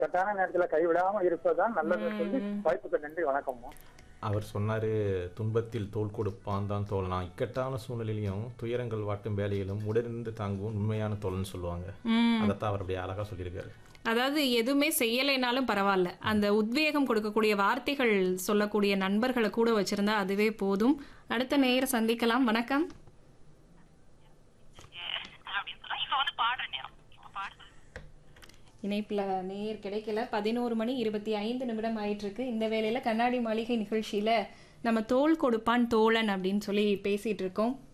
இக்கட்டான நேரத்துல கைவிடாம இருப்பதுதான் நல்லது சொல்லி வாய்ப்புக்கு நன்றி வணக்கம்மா அவர் சொன்னார் துன்பத்தில் தோள் கொடுப்பான் தான் தோழனா இக்கட்டான சூழ்நிலையிலையும் துயரங்கள் வாட்டும் வேலையிலும் உடனிருந்து தாங்குவோம் உண்மையான தோழன் சொல்லுவாங்க ம் அதைத்தான் அவர் அப்படியே அழகாக சொல்லியிருக்காரு அதாவது எதுவுமே செய்யலைனாலும் பரவாயில்ல அந்த உத்வேகம் கொடுக்கக்கூடிய வார்த்தைகள் சொல்லக்கூடிய நண்பர்களை கூட வச்சிருந்தா அதுவே போதும் அடுத்த நேரம் சந்திக்கலாம் வணக்கம் அப்படின்னு சொன்னா இப்ப வந்து பாடுற நேரம் பாடுறது இணைப்பில் நேர் கிடைக்கல பதினோரு மணி இருபத்தி ஐந்து நிமிடம் ஆயிட்டு இருக்கு இந்த வேளையில கண்ணாடி மாளிகை நிகழ்ச்சியில நம்ம தோள் கொடுப்பான் தோழன் அப்படின்னு சொல்லி பேசிட்டு இருக்கோம்